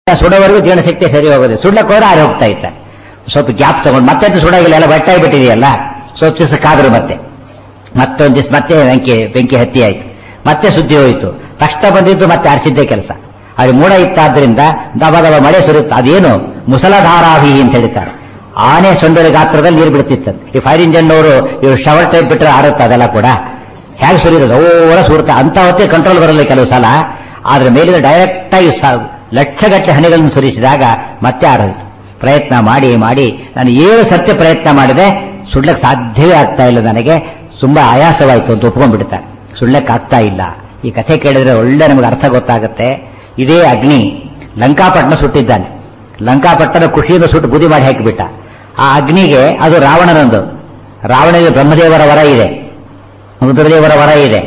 ಸುಡೋವರೆಗೂ ಜೀರ್ಣಶಕ್ತಿ ಸರಿ ಹೋಗೋದು ಸುಡ್ಲಕ್ಕೆ ಹೋದ್ರೆ ಆರಿ ಹೋಗ್ತಾ ಇತ್ತ ಸ್ವಲ್ಪ ಗ್ಯಾಪ್ ತಗೊಂಡು ಮತ್ತೆ ಅದು ಸುಡೋಗಿಲ್ಲ ಎಲ್ಲ ಬಟ್ಟಾಗಿ ಬಿಟ್ಟಿದೆಯಲ್ಲ ಸ್ವಲ್ಪ ದಿವಸ ಕಾದ್ರು ಮತ್ತೆ ಮತ್ತೊಂದು ದಿವಸ ಮತ್ತೆ ಬೆಂಕಿ ಬೆಂಕಿ ಹತ್ತಿ ಆಯ್ತು ಮತ್ತೆ ಸುದ್ದಿ ಹೋಯಿತು ತಕ್ಷಣ ಬಂದಿದ್ದು ಮತ್ತೆ ಆರಿಸಿದ್ದೇ ಕೆಲಸ ಅಲ್ಲಿ ಮೋಡ ಇತ್ತಾದ್ರಿಂದ ದಬ ದಬ ಮಳೆ ಸುರಿಯುತ್ತೆ ಅದೇನು ಮುಸಲಧಾರಾಭಿ ಅಂತ ಹೇಳ್ತಾರೆ ಆನೆ ಸೊಂದರ ಗಾತ್ರದಲ್ಲಿ ನೀರು ಬಿಡ್ತಿತ್ತು ಈ ಫೈರ್ ಇಂಜಿನ್ ಅವರು ಇವ್ರು ಶವರ್ ಟೈಪ್ ಬಿಟ್ಟರೆ ಆರುತ್ತೆ ಅದೆಲ್ಲ ಕೂಡ ಹೇಗೆ ಸುರಿಯೋದು ಓರ ಸುರುತ್ತ ಅಂತ ಹೊತ್ತೇ ಕಂಟ್ರೋಲ್ ಬರಲ್ಲ ಕೆಲವು ಸಲ ಆದ್ರೆ ಮೇಲಿನ ಡೈರೆಕ್ಟ್ ಆಗಿ ಸ- ಲಕ್ಷಗಟ್ಟಲೆ ಹನಿಗಳನ್ನು ಸುರಿಸಿದಾಗ ಮತ್ತೆ ಆರೋಯ್ತು ಪ್ರಯತ್ನ ಮಾಡಿ ಮಾಡಿ ನಾನು ಏಳು ಸತ್ಯ ಪ್ರಯತ್ನ ಮಾಡಿದೆ ಸುಡ್ಲಕ್ಕೆ ಸಾಧ್ಯವೇ ಆಗ್ತಾ ಇಲ್ಲ ನನಗೆ ತುಂಬಾ ಆಯಾಸವಾಯಿತು ಅಂತ ಒಪ್ಕೊಂಡ್ಬಿಡ್ತಾರೆ ಸುಡ್ಲಕ್ಕೆ ಆಗ್ತಾ ಇಲ್ಲ ಈ ಕಥೆ ಕೇಳಿದ್ರೆ ಒಳ್ಳೆ ನಮಗೆ ಅರ್ಥ ಗೊತ್ತಾಗುತ್ತೆ ಇದೇ ಅಗ್ನಿ ಲಂಕಾಪಟ್ಟಣ ಸುಟ್ಟಿದ್ದಾನೆ ಲಂಕಾಪಟ್ಟಣ ಖುಷಿಯಿಂದ ಸುಟ್ಟು ಬುದಿ ಮಾಡಿ ಹಾಕಿಬಿಟ್ಟ ಆ ಅಗ್ನಿಗೆ ಅದು ರಾವಣನೊಂದು ರಾವಣನಿಗೆ ಬ್ರಹ್ಮದೇವರ ವರ ಇದೆ ರುದ್ರದೇವರ ವರ ಇದೆ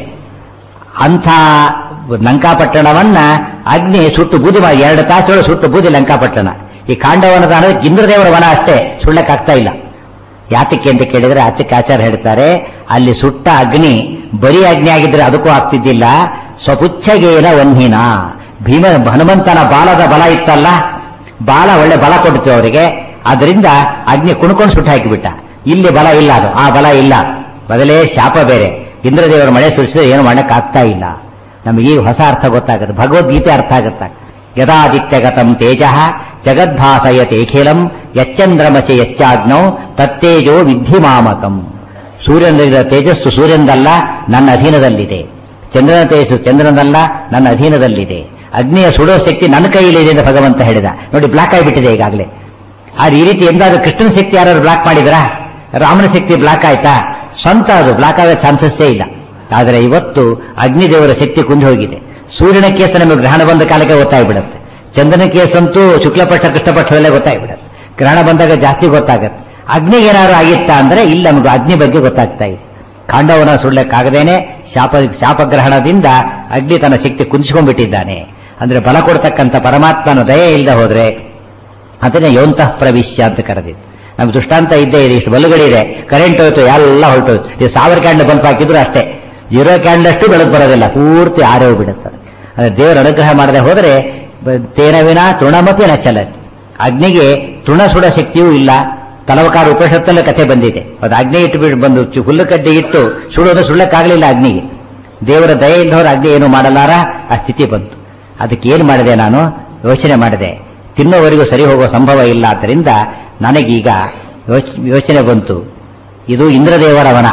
ಅಂಥ ಲಂಕಾಪಟ್ಟಣವನ್ನ ಅಗ್ನಿ ಸುಟ್ಟು ಬೂದಿ ಮಾಡಿ ಎರಡು ತಾಸುಗಳು ಸುಟ್ಟು ಬೂದಿ ಲಂಕಾಪಟ್ಟಣ ಈ ಕಾಂಡವನದ ಅನ್ನೋದು ಇಂದ್ರದೇವರ ವನ ಅಷ್ಟೇ ಸುಳ್ಳಕ್ಕಾಗ್ತಾ ಇಲ್ಲ ಯಾತಕ್ಕೆ ಅಂತ ಕೇಳಿದ್ರೆ ಆಚಕ್ಕೆ ಆಚಾರ ಹೇಳ್ತಾರೆ ಅಲ್ಲಿ ಸುಟ್ಟ ಅಗ್ನಿ ಬರೀ ಅಗ್ನಿ ಆಗಿದ್ರೆ ಅದಕ್ಕೂ ಆಗ್ತಿದ್ದಿಲ್ಲ ಸ್ವಪುಚ್ಛಗೇನ ವನ್ಹಿನ ಭೀಮ ಹನುಮಂತನ ಬಾಲದ ಬಲ ಇತ್ತಲ್ಲ ಬಾಲ ಒಳ್ಳೆ ಬಲ ಕೊಡ್ತು ಅವರಿಗೆ ಅದರಿಂದ ಅಗ್ನಿ ಕುಣ್ಕೊಂಡು ಸುಟ್ಟು ಹಾಕಿಬಿಟ್ಟ ಇಲ್ಲಿ ಬಲ ಇಲ್ಲ ಅದು ಆ ಬಲ ಇಲ್ಲ ಬದಲೇ ಶಾಪ ಬೇರೆ ಇಂದ್ರದೇವರ ಮಳೆ ಸುರಿಸಿದ್ರೆ ಏನು ಮಾಡಕ್ಕಾಗ್ತಾ ಇಲ್ಲ ನಮಗೆ ಈ ಹೊಸ ಅರ್ಥ ಗೊತ್ತಾಗುತ್ತೆ ಭಗವದ್ಗೀತೆ ಅರ್ಥ ಆಗುತ್ತೆ ಯದಾದಿತ್ಯಗತಂ ತೇಜ ಜಗದ್ಭಾಸಯತೇಖಿಲಂ ಯಚ್ಚಂದ್ರಮಸೆ ಯಚ್ಚಾಗ್ನೌ ತತ್ತೇಜೋ ವಿಧಿ ಮಾಮಕಂ ಸೂರ್ಯನಿಂದ ತೇಜಸ್ಸು ಸೂರ್ಯನದಲ್ಲ ನನ್ನ ಅಧೀನದಲ್ಲಿದೆ ಚಂದ್ರನ ತೇಜಸ್ಸು ಚಂದ್ರನದಲ್ಲ ನನ್ನ ಅಧೀನದಲ್ಲಿದೆ ಅಗ್ನಿಯ ಸುಡೋ ಶಕ್ತಿ ನನ್ನ ಕೈಯಲ್ಲಿದೆ ಅಂತ ಭಗವಂತ ಹೇಳಿದ ನೋಡಿ ಬ್ಲಾಕ್ ಆಗಿಬಿಟ್ಟಿದೆ ಈಗಾಗಲೇ ಆದ್ರೆ ಈ ರೀತಿ ಎಂದಾದ್ರೂ ಕೃಷ್ಣನ ಶಕ್ತಿ ಯಾರು ಬ್ಲಾಕ್ ಮಾಡಿದ್ರಾ ರಾಮನ ಶಕ್ತಿ ಬ್ಲಾಕ್ ಆಯ್ತಾ ಸ್ವಂತ ಅದು ಬ್ಲಾಕ್ ಆಗೋ ಚಾನ್ಸಸ್ಸೇ ಇಲ್ಲ ಆದರೆ ಇವತ್ತು ಅಗ್ನಿದೇವರ ಶಕ್ತಿ ಕುಂದಿ ಹೋಗಿದೆ ಸೂರ್ಯನ ಕೇಸು ನಮಗೆ ಗ್ರಹಣ ಬಂದ ಕಾಲಕ್ಕೆ ಗೊತ್ತಾಗ್ಬಿಡುತ್ತೆ ಚಂದ್ರನ ಕೇಸಂತೂ ಶುಕ್ಲಪಕ್ಷ ಕೃಷ್ಣಪಕ್ಷದಲ್ಲೇ ಗೊತ್ತಾಗ್ಬಿಡುತ್ತೆ ಗ್ರಹಣ ಬಂದಾಗ ಜಾಸ್ತಿ ಗೊತ್ತಾಗತ್ತೆ ಅಗ್ನಿಗೆ ಏನಾದ್ರು ಆಗಿತ್ತಾ ಅಂದ್ರೆ ಇಲ್ಲಿ ನಮಗೆ ಅಗ್ನಿ ಬಗ್ಗೆ ಗೊತ್ತಾಗ್ತಾ ಇದೆ ಕಾಂಡವನ ಸುಳ್ಳಕ್ಕಾಗದೇನೆ ಶಾಪ ಶಾಪಗ್ರಹಣದಿಂದ ಅಗ್ನಿ ತನ್ನ ಶಕ್ತಿ ಕುಂದಿಸ್ಕೊಂಡ್ಬಿಟ್ಟಿದ್ದಾನೆ ಅಂದ್ರೆ ಬಲ ಕೊಡ್ತಕ್ಕಂಥ ಪರಮಾತ್ಮನ ದಯೆ ಇಲ್ಲದೆ ಹೋದ್ರೆ ಅದನ್ನೇ ಯೋಂತಃ ಪ್ರವಿಶ್ಯ ಅಂತ ಕರೆದಿದ್ದು ನಮ್ಗೆ ದೃಷ್ಟಾಂತ ಇದ್ದೇ ಇದೆ ಇಷ್ಟು ಬಲ್ಗಳಿದೆ ಕರೆಂಟ್ ಹೋಯ್ತು ಎಲ್ಲ ಹೊರಟೋಯ್ತು ಈ ಸಾವಿರ ಕ್ಯಾಂಡಲ್ ಬಲ್ಪ್ ಹಾಕಿದ್ರು ಅಷ್ಟೇ ಜೀರೋ ಕ್ಯಾಂಡಲ್ ಅಷ್ಟು ಬೆಳಕು ಬರೋದಿಲ್ಲ ಪೂರ್ತಿ ಆರೇ ಹೋಗ್ಬಿಡುತ್ತದೆ ಅಂದ್ರೆ ದೇವರ ಅನುಗ್ರಹ ಮಾಡದೆ ಹೋದರೆ ಬ- ತೇನ ವಿನ ತೃಣಮತಿ ನಚಲ ಅಗ್ನಿಗೆ ತೃಣ ಸುಡ ಶಕ್ತಿಯೂ ಇಲ್ಲ ತಲವಕಾರ ಉಪನಿಷತ್ತಲ್ಲೇ ಕಥೆ ಬಂದಿದೆ ಅದು ಅಗ್ನಿ ಇಟ್ಟು ಬಿಟ್ಟು ಬಂದು ಚು- ಹುಲ್ಲು ಕಡ್ಡಿ ಇಟ್ಟು ಸುಡೋದು ಸುಳ್ಳಕ್ಕಾಗಲಿಲ್ಲ ಅಗ್ನಿಗೆ ದೇವರ ದಯೆ ಇಲ್ಲದವರು ಅಗ್ನಿ ಏನು ಮಾಡಲಾರ ಆ ಸ್ಥಿತಿ ಬಂತು ಅದಕ್ಕೆ ಏನು ಮಾಡಿದೆ ನಾನು ಯೋಚನೆ ಮಾಡಿದೆ ತಿನ್ನೋವರೆಗೂ ಸರಿ ಹೋಗೋ ಸಂಭವ ಇಲ್ಲ ಆದ್ದರಿಂದ ನನಗೀಗ ಯೋಚ್- ಯೋಚನೆ ಬಂತು ಇದು ಇಂದ್ರದೇವರ ವನ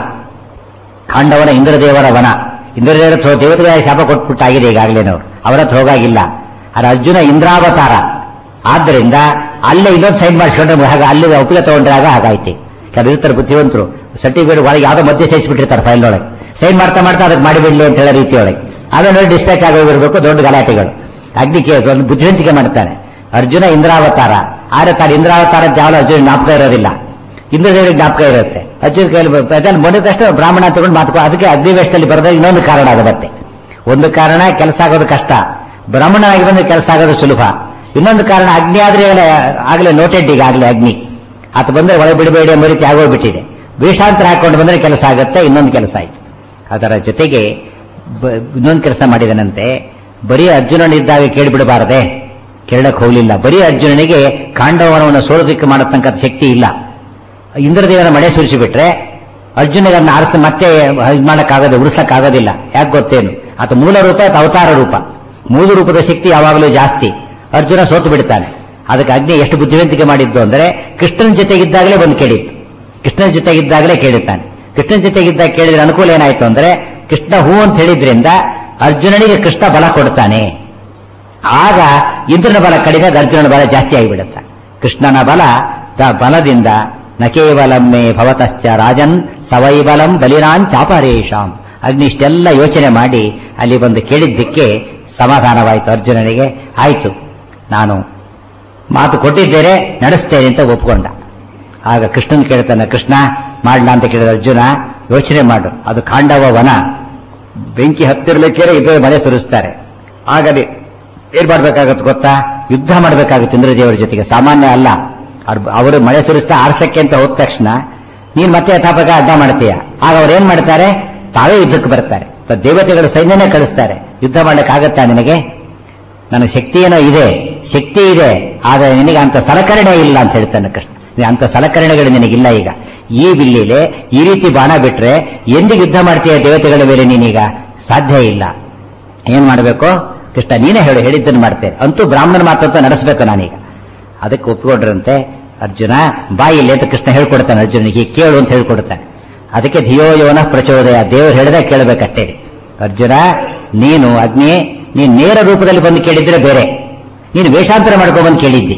ಕಾಂಡವನ ಇಂದ್ರದೇವರ ವನ ಇಂದ್ರದೇವರ ಥೋ- ದೇವತೆಗಳ ಶಾಪ ಕೊಟ್ಬಿಟ್ಟಾಗಿದೆ ಈಗಾಗಲೇ ನಾವು ಅವರ ಹತ್ರ ಹೋಗಾಗಿಲ್ಲ ಆದರೆ ಅರ್ಜುನ ಇಂದ್ರಾವತಾರ ಆದ್ದರಿಂದ ಅಲ್ಲೇ ಇನ್ನೊಂದು ಸೈನ್ ಮಾಡಿಸ್ಕೊಂಡ್ರೆ ಹಾಗೆ ಅಲ್ಲಿ ಒಪ್ಪಿಗೆ ತಗೊಂಡ್ರಾಗ ಹಾಗಾಯ್ತು ಕೆಲವು ಇರ್ತಾರೆ ಬುದ್ಧಿವಂತರು ಸರ್ಟಿಫಿಕೇಟ್ ಒಳಗೆ ಯಾವುದೋ ಮಧ್ಯೆ ಸೇರಿಸ್ಬಿಟ್ಟಿರ್ತಾರೆ ಫೈಲ್ ಒಳಗೆ ಸೈನ್ ಮಾಡ್ತಾ ಮಾಡ್ತಾ ಅದಕ್ಕೆ ಮಾಡಿಬಿಡ್ಲಿ ಅಂತ ಹೇಳೋ ರೀತಿಯೊಳಗೆ ಆಮೇಲೆ ನೋಡಿ ಡಿಸ್ಪ್ಯಾಚ್ ಆಗೋಗಿರ್ಬೇಕು ದೊಡ್ಡ ಗಲಾಟೆಗಳು ಅಗ್ನಿಗೆ ಒಂದು ಬುದ್ಧಿವಂತಿಕೆ ಮಾಡ್ತಾನೆ ಅರ್ಜುನ ಇಂದ್ರಾವತಾರ ಆದ್ರೆ ತಾನು ಇಂದ್ರಾವತಾರ ಜಾವಲ ಅರ್ಜುನ ಜ್ಞಾಪಕ ಇರೋದಿಲ್ಲ ಇಂದ್ರದೇವರಿಗೆ ಜ್ಞಾಪಕ ಇರುತ್ತೆ ಅರ್ಜುನ ಕೈಯಲ್ಲಿ ಅದ್ರಲ್ಲಿ ಮೊದಲ ತಕ್ಷಣ ಬ್ರಾಹ್ಮಣ ತಗೊಂಡು ಮಾತು ಅದಕ್ಕೆ ಅಗ್ನಿವೇಶದಲ್ಲಿ ಬರೆದಾಗ ಇನ್ನೊಂದು ಕಾರಣ ಅದು ಮತ್ತೆ ಒಂದು ಕಾರಣ ಕೆಲಸ ಆಗೋದು ಕಷ್ಟ ಬ್ರಾಹ್ಮಣನಾಗಿ ಬಂದ್ರೆ ಕೆಲಸ ಆಗೋದು ಸುಲಭ ಇನ್ನೊಂದು ಕಾರಣ ಅಗ್ನಿ ಆದ್ರೆ ಆಗಲೇ ನೋಟೆಡ್ ಈಗಾಗಲೇ ಅಗ್ನಿ ಆತ ಬಂದ್ರೆ ಒಳ ಬಿಡಬೇಡಿ ಎಂಬ ರೀತಿ ಆಗೋಗ್ಬಿಟ್ಟಿದೆ ವೇಷಾಂತರ ಹಾಕೊಂಡು ಬಂದ್ರೆ ಕೆಲಸ ಆಗುತ್ತೆ ಇನ್ನೊಂದು ಕೆಲಸ ಆಯ್ತು ಅದರ ಜೊತೆಗೆ ಬ- ಇನ್ನೊಂದು ಕೆಲಸ ಮಾಡಿದನಂತೆ ಬರೀ ಅರ್ಜುನನಿದ್ದಾಗ ಕೇಳಿಬಿಡಬಾರದೆ ಕೇಳಕ್ ಹೋಗ್ಲಿಲ್ಲ ಬರೀ ಅರ್ಜುನನಿಗೆ ಕಾಂಡವನವನ್ನು ಸೋಲೋದಕ್ಕೆ ಮಾಡತಕ್ಕಂಥ ಶಕ್ತಿ ಇಲ್ಲ ಇಂದ್ರದೇವರ ಮಳೆ ಸುರಿಸಿಬಿಟ್ರೆ ಅರ್ಜುನಗನ್ನ ಆರಿಸಿ ಮತ್ತೆ ಇದು ಮಾಡಕ್ಕಾಗದೆ ಉಳಿಸಕ್ಕಾಗೋದಿಲ್ಲ ಯಾಕೆ ಗೊತ್ತೇನು ಆತ ಮೂಲ ರೂಪ ಅಥವಾ ಅವತಾರ ರೂಪ ಮೂಲ ರೂಪದ ಶಕ್ತಿ ಯಾವಾಗಲೂ ಜಾಸ್ತಿ ಅರ್ಜುನ ಸೋತು ಬಿಡ್ತಾನೆ ಅದಕ್ಕೆ ಅಗ್ನಿ ಎಷ್ಟು ಬುದ್ಧಿವಂತಿಕೆ ಮಾಡಿದ್ದು ಅಂದ್ರೆ ಕೃಷ್ಣನ ಜೊತೆಗಿದ್ದಾಗಲೇ ಬಂದು ಕೇಳಿತ್ತು ಕೃಷ್ಣನ ಜೊತೆಗಿದ್ದಾಗಲೇ ಕೇಳುತ್ತಾನೆ ಕೃಷ್ಣನ ಜೊತೆಗಿದ್ದಾಗ ಕೇಳಿದ್ರೆ ಅನುಕೂಲ ಏನಾಯ್ತು ಅಂದ್ರೆ ಕೃಷ್ಣ ಹೂ ಅಂತ ಹೇಳಿದ್ರಿಂದ ಅರ್ಜುನನಿಗೆ ಕೃಷ್ಣ ಬಲ ಕೊಡ್ತಾನೆ ಆಗ ಇಂದ್ರನ ಬಲ ಕಡಿಮೆ ಆದ ಅರ್ಜುನನ ಬಲ ಜಾಸ್ತಿ ಆಗಿಬಿಡುತ್ತೆ ಕೃಷ್ಣನ ಬಲ ತ- ಬಲದಿಂದ ನ ಕೇವಲಮ್ಮೆ ಭವತಶ್ಚ ರಾಜನ್ ಸವೈಬಲಂ ಬಲಿರಾನ್ ಚಾಪರೇಶಾಂ ಅಗ್ನಿ ಇಷ್ಟೆಲ್ಲ ಯೋಚನೆ ಮಾಡಿ ಅಲ್ಲಿ ಬಂದು ಕೇಳಿದ್ದಕ್ಕೆ ಸಮಾಧಾನವಾಯಿತು ಅರ್ಜುನನಿಗೆ ಆಯ್ತು ನಾನು ಮಾತು ಕೊಟ್ಟಿದ್ದೇನೆ ನಡೆಸ್ತೇನೆ ಅಂತ ಒಪ್ಕೊಂಡ ಆಗ ಕೃಷ್ಣನ್ ಕೇಳ್ತಾನೆ ಕೃಷ್ಣ ಮಾಡ್ಲಾ ಅಂತ ಕೇಳಿದ ಅರ್ಜುನ ಯೋಚನೆ ಮಾಡು ಅದು ಕಾಂಡವ ವನ ಬೆಂಕಿ ಹತ್ತಿರಲಿಕ್ಕೆ ಇದ್ರೆ ಮಳೆ ಸುರಿಸ್ತಾರೆ ಆಗಲಿ ಏನ್ ಮಾಡ್ಬೇಕಾಗತ್ತೆ ಗೊತ್ತಾ ಯುದ್ಧ ಮಾಡ್ಬೇಕಾಗುತ್ತೆ ಇಂದ್ರದೇವರ ಜೊತೆಗೆ ಸಾಮಾನ್ಯ ಅಲ್ಲ ಅವ್ರ್- ಅವರು ಮಳೆ ಸುರಿಸ್ತಾ ಆರ್ಸಕ್ಕೆ ಅಂತ ಹೋದ ತಕ್ಷಣ ನೀನ್ ಮತ್ತೆ ಯಥಾಪಕ ಅಡ್ಡ ಮಾಡ್ತೀಯ ಆಗ ಅವ್ರು ಏನ್ ಮಾಡ್ತಾರೆ ತಾವೇ ಯುದ್ಧಕ್ಕೆ ಬರ್ತಾರೆ ತ- ದೇವತೆಗಳ ಸೈನ್ಯನೇ ಕಳಿಸ್ತಾರೆ ಯುದ್ಧ ಮಾಡ್ಲಿಕ್ಕೆ ಆಗತ್ತಾ ನಿನಗೆ ನನ್ನ ಶಕ್ತಿ ಏನೋ ಇದೆ ಶಕ್ತಿ ಇದೆ ಆದರೆ ನಿನಗೆ ಅಂತ ಸಲಕರಣೆ ಇಲ್ಲ ಅಂತ ಹೇಳ್ತಾನೆ ಕೃಷ್ಣ ನೀ ಅಂತ ಸಲಕರಣೆಗಳು ನಿನಗಿಲ್ಲ ಈಗ ಈ ಬಿಲ್ಲಿಲೆ ಈ ರೀತಿ ಬಾಣ ಬಿಟ್ರೆ ಎಂದಿಗೆ ಯುದ್ಧ ಮಾಡ್ತೀಯ ದೇವತೆಗಳ ಮೇಲೆ ನೀನೀಗ ಸಾಧ್ಯ ಇಲ್ಲ ಏನ್ ಮಾಡಬೇಕು ಕೃಷ್ಣ ನೀನೇ ಹೇಳು ಹೇಳಿದ್ದನ್ನು ಮಾಡ್ತೇನೆ ಅಂತೂ ಬ್ರಾಹ್ಮಣ ಮಾತಂತ ನಡೆಸಬೇಕು ನಾನೀಗ ಅದಕ್ಕೆ ಒಪ್ಪಿಕೊಂಡ್ರಂತೆ ಅರ್ಜುನ ಬಾಯಿಲ್ಲಿ ಅಂತ ಕೃಷ್ಣ ಹೇಳ್ಕೊಡ್ತಾನೆ ಅರ್ಜುನಿಗೆ ಕೇಳು ಅಂತ ಹೇಳ್ಕೊಡ್ತಾನೆ ಅದಕ್ಕೆ ಧಿಯೋ ಯೋನ ಪ್ರಚೋದಯ ದೇವರು ಹೇಳಿದ್ರೆ ಕೇಳಬೇಕಷ್ಟೇ ಅರ್ಜುನ ನೀನು ಅಗ್ನಿ ನೀನು ನೇರ ರೂಪದಲ್ಲಿ ಬಂದು ಕೇಳಿದ್ರೆ ಬೇರೆ ನೀನು ವೇಷಾಂತರ ಮಾಡ್ಕೊಂಡ್ಬಂದು ಕೇಳಿದ್ದಿ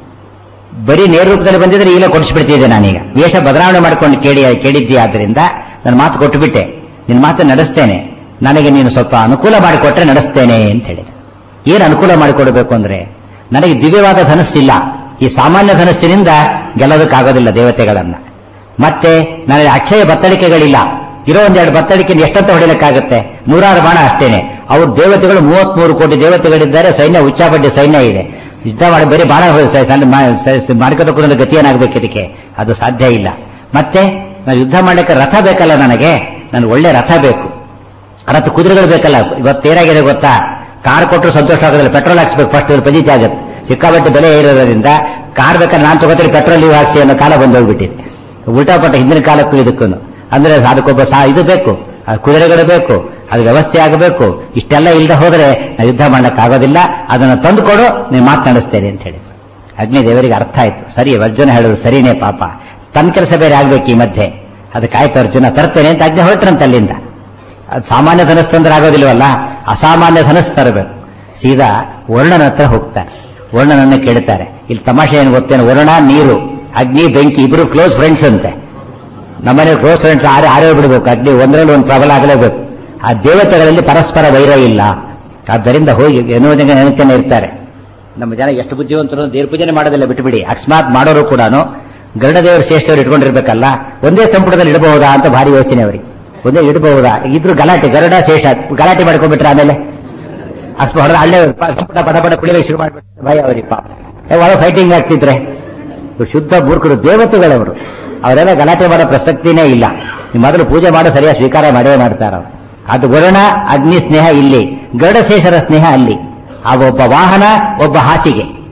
ಬರೀ ನೇರ ರೂಪದಲ್ಲಿ ಬಂದಿದ್ರೆ ಈಗ ಕೊಡಿಸ್ಬಿಡ್ತಿದ್ದೆ ನಾನೀಗ ವೇಷ ಬದಲಾವಣೆ ಮಾಡ್ಕೊಂಡು ಕೇಳಿ ಕೇಳಿದ್ದಿ ಆದ್ರಿಂದ ನನ್ನ ಮಾತು ಕೊಟ್ಟುಬಿಟ್ಟೆ ನಿನ್ನ ಮಾತು ನಡೆಸ್ತೇನೆ ನನಗೆ ನೀನು ಸ್ವಲ್ಪ ಅನುಕೂಲ ಮಾಡಿಕೊಟ್ರೆ ನಡೆಸ್ತೇನೆ ಅಂತ ಹೇಳಿದೆ ಏನು ಅನುಕೂಲ ಮಾಡಿಕೊಡ್ಬೇಕು ಅಂದ್ರೆ ನನಗೆ ದಿವ್ಯವಾದ ಧನಸ್ಸಿಲ್ಲ ಈ ಸಾಮಾನ್ಯ ಧನಸ್ಸಿನಿಂದ ಗೆಲ್ಲೋದಕ್ಕಾಗೋದಿಲ್ಲ ದೇವತೆಗಳನ್ನ ಮತ್ತೆ ನನಗೆ ಅಕ್ಷಯ ಬತ್ತಳಿಕೆಗಳಿಲ್ಲ ಇರೋ ಒಂದೆರಡು ಬತ್ತಳಿಕೆ ಎಷ್ಟಂತ ಹೊಡಿಲಿಕ್ಕಾಗುತ್ತೆ ನೂರಾರು ಬಾಣ ಅಷ್ಟೇನೆ ಅವ್ರ ದೇವತೆಗಳು ಮೂವತ್ಮೂರು ಕೋಟಿ ದೇವತೆಗಳಿದ್ದಾರೆ ಸೈನ್ಯ ಉಚ್ಚಾಪಡ್ಡಿ ಸೈನ್ಯ ಇದೆ ಯುದ್ಧ ಮಾಡಿ ಬರೀ ಬಾಣ ಮಾಡ್ಕೋದಕ್ಕೊಂದು ಗತಿ ಏನಾಗಬೇಕು ಇದಕ್ಕೆ ಅದು ಸಾಧ್ಯ ಇಲ್ಲ ಮತ್ತೆ ನಾನು ಯುದ್ಧ ಮಾಡಲಿಕ್ಕೆ ರಥ ಬೇಕಲ್ಲ ನನಗೆ ನನಗೆ ಒಳ್ಳೆ ರಥ ಬೇಕು ರಥ ಕುದುರೆಗಳು ಬೇಕಲ್ಲ ಇವತ್ತೇನಾಗಿದೆ ಗೊತ್ತಾ ಕಾರ್ ಕೊಟ್ಟರು ಸಂತೋಷ ಆಗೋದಿಲ್ಲ ಪೆಟ್ರೋಲ್ ಹಾಕ್ಸ್ಬೇಕು ಫಸ್ಟ್ ಇವ್ರು ಪಜಿತಿ ಆಗುತ್ತೆ ಸಿಕ್ಕಾಪಟ್ಟೆ ಬೆಲೆ ಇರೋದ್ರಿಂದ ಕಾರ್ ಬೇಕಾದ್ರೆ ನಾನು ತಗೋತೀನಿ ಪೆಟ್ರೋಲ್ ನೀವು ಹಾಕ್ಸಿ ಅನ್ನೋ ಕಾಲ ಬಂದೋಗ್ಬಿಟ್ಟಿದೆ ಉಲ್ಟಾ ಪಟ್ಟ ಹಿಂದಿನ ಕಾಲಕ್ಕೂ ಇದಕ್ಕೂ ಅಂದ್ರೆ ಅದಕ್ಕೊಬ್ಬ ಸಾ ಇದು ಬೇಕು ಆ ಕುದುರೆಗಳು ಬೇಕು ಅದು ವ್ಯವಸ್ಥೆ ಆಗಬೇಕು ಇಷ್ಟೆಲ್ಲ ಇಲ್ಲದೆ ಹೋದ್ರೆ ನಾವು ಯುದ್ಧ ಮಾಡಕ್ ಆಗೋದಿಲ್ಲ ಅದನ್ನು ತಂದು ಕೊಡು ನೀವು ಮಾತನಾಡಿಸ್ತೇನೆ ಅಂತ ಹೇಳಿ ಅಗ್ನಿ ದೇವರಿಗೆ ಅರ್ಥ ಆಯ್ತು ಸರಿ ಅರ್ಜುನ ಹೇಳಿದ್ರು ಸರಿನೇ ಪಾಪ ತನ್ನ ಕೆಲಸ ಬೇರೆ ಆಗ್ಬೇಕು ಈ ಮಧ್ಯೆ ಅದಕ್ಕಾಯ್ತು ಅರ್ಜುನ ತರ್ತೇನೆ ಅಂತ ಅಗ್ನಿ ಹೊರಟ್ರಂತ ಅಲ್ಲಿಂದ ಅದು ಸಾಮಾನ್ಯ ಧನಸ್ ತಂದ್ರೆ ಆಗೋದಿಲ್ವಲ್ಲ ಅಸಾಮಾನ್ಯ ಧನಸ್ ತರಬೇಕು ಸೀದಾ ವರ್ಣನ ಹತ್ರ ಹೋಗ್ತಾರೆ ವರ್ಣನನ್ನ ಕೇಳ್ತಾರೆ ಇಲ್ಲಿ ತಮಾಷೆ ಏನು ಗೊತ್ತೇನು ವರ್ಣ ನೀರು ಅಗ್ನಿ ಬೆಂಕಿ ಇಬ್ರು ಕ್ಲೋಸ್ ಫ್ರೆಂಡ್ಸ್ ಅಂತೆ ನಮ್ಮನೆ ಕ್ಲೋಸ್ ಫ್ರೆಂಡ್ಸ್ ಆರೇ ಆರೇ ಬಿಡಬೇಕು ಅಗ್ನಿ ಒಂದರಲ್ಲಿ ಒಂದು ಪ್ರಬಲ ಆಗಲೇಬೇಕು ಆ ದೇವತೆಗಳಲ್ಲಿ ಪರಸ್ಪರ ವೈರ ಇಲ್ಲ ಆದ್ದರಿಂದ ಹೋಗಿ ಎನ್ನುವುದಕ್ಕೆ ನೆನಪೇನೆ ಇರ್ತಾರೆ ನಮ್ಮ ಜನ ಎಷ್ಟು ಬುದ್ಧಿವಂತರು ದೇವ್ರ ಪೂಜನೆ ಮಾಡೋದಿಲ್ಲ ಬಿಟ್ಟುಬಿಡಿ ಅಕಸ್ಮಾತ್ ಮಾಡೋರು ಕೂಡ ಗರುಡದೇವರು ಶ್ರೇಷ್ಠವರು ಇಟ್ಕೊಂಡಿರ್ಬೇಕಲ್ಲ ಒಂದೇ ಸಂಪುಟದಲ್ಲಿ ಇಡಬಹುದಾ ಅಂತ ಭಾರಿ ಯೋಚನೆ ಅವರಿಗೆ ಒಂದೇ ಇಡಬಹುದಾ ಇದ್ರು ಗಲಾಟೆ ಗರುಡ ಶೇಷ ಗಲಾಟೆ ಮಾಡ್ಕೊಂಡ್ಬಿಟ್ರೆ ಆಮೇಲೆ ಅಷ್ಟು ಹೊಡೆದ ಅಲ್ಲೇ ಸಂಪುಟ ಪಟ ಪಟ ಕುಡಿಯೋಕೆ ಶುರು ಮಾಡ್ಬಿಟ್ರೆ ಭಯ ಅವರಿಗೆ ಪಾಪ ಏ, ಒಳಗೆ ಫೈಟಿಂಗ್ ಆಗ್ತಿದ್ರೆ ಇವ್ರು ಶುದ್ಧ ಮೂರ್ಖರು ದೇವತೆಗಳವರು ಅವರೆಲ್ಲ ಗಲಾಟೆ ಮಾಡೋ ಪ್ರಸಕ್ತಿನೇ ಇಲ್ಲ ನೀವು ಮೊದಲು ಪೂಜೆ ಮಾಡೋ ಸರಿಯಾಗಿ ಸ್ವೀಕಾರ ಮಾಡೇ ಮಾಡ್ತಾರ ಅವ್ರು. ಅದು ವರುಣ ಅಗ್ನಿ ಸ್ನೇಹ ಇಲ್ಲಿ ಗರುಡಶೇಷರ ಸ್ನೇಹ ಅಲ್ಲಿ ಆ ಒಬ್ಬ ವಾಹನ ಒಬ್ಬ ಹಾಸಿಗೆ